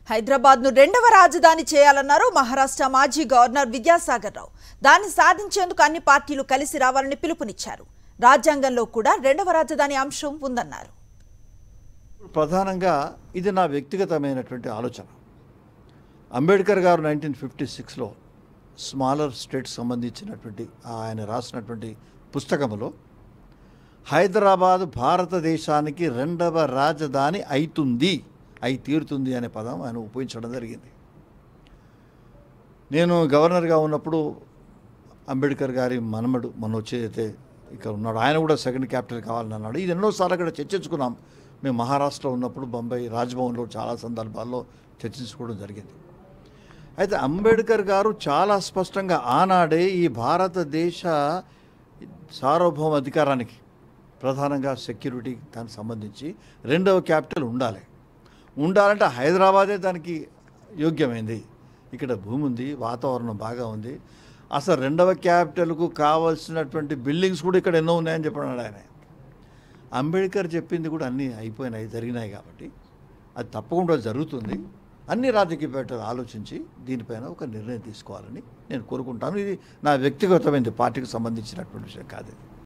హైదరాబాద్ ను రెండవ రాజధాని చేయాలన్నారు మహారాష్ట్ర మాజీ గవర్నర్ విద్యాసాగర్ రావు దాన్ని సాధించేందుకు అన్ని పార్టీలు కలిసి రావాలని పిలుపునిచ్చారు రాజ్యాంగంలో కూడా రెండవ రాజధాని అంశం ఉందన్నారు ప్రధానంగా ఇది నా వ్యక్తిగతమైనటువంటి ఆలోచన అంబేద్కర్ గారు నైన్టీన్ ఫిఫ్టీ సిక్స్లో స్మాలర్ స్టేట్స్ సంబంధించినటువంటి ఆయన రాసినటువంటి పుస్తకంలో హైదరాబాద్ భారతదేశానికి రెండవ రాజధాని అవుతుంది అయి తీరుతుంది అనే పదం ఆయన ఉపయోగించడం జరిగింది నేను గవర్నర్గా ఉన్నప్పుడు అంబేద్కర్ గారి మనమడు మన వచ్చేదైతే ఇక్కడ ఉన్నాడు ఆయన కూడా సెకండ్ క్యాపిటల్ కావాలని అన్నాడు ఇది ఎన్నోసార్లు అక్కడ చర్చించుకున్నాం మేము మహారాష్ట్రలో ఉన్నప్పుడు బొంబాయి రాజ్భవన్లో చాలా సందర్భాల్లో చర్చించుకోవడం జరిగింది అయితే అంబేద్కర్ గారు చాలా స్పష్టంగా ఆనాడే ఈ భారతదేశ సార్వభౌమ అధికారానికి ప్రధానంగా సెక్యూరిటీ దానికి సంబంధించి రెండవ క్యాపిటల్ ఉండాలి ఉండాలంటే హైదరాబాదే దానికి యోగ్యమైంది ఇక్కడ భూమి ఉంది వాతావరణం బాగా ఉంది అసలు రెండవ క్యాపిటల్కు కావాల్సినటువంటి బిల్డింగ్స్ కూడా ఇక్కడ ఎన్నో ఉన్నాయని చెప్పన్నాడు ఆయన అంబేద్కర్ చెప్పింది కూడా అన్నీ అయిపోయినాయి జరిగినాయి కాబట్టి అది తప్పకుండా జరుగుతుంది అన్ని రాజకీయ పార్టీలు ఆలోచించి దీనిపైన ఒక నిర్ణయం తీసుకోవాలని నేను కోరుకుంటాను ఇది నా వ్యక్తిగతమైనది పార్టీకి సంబంధించినటువంటి విషయం కాదు ఇది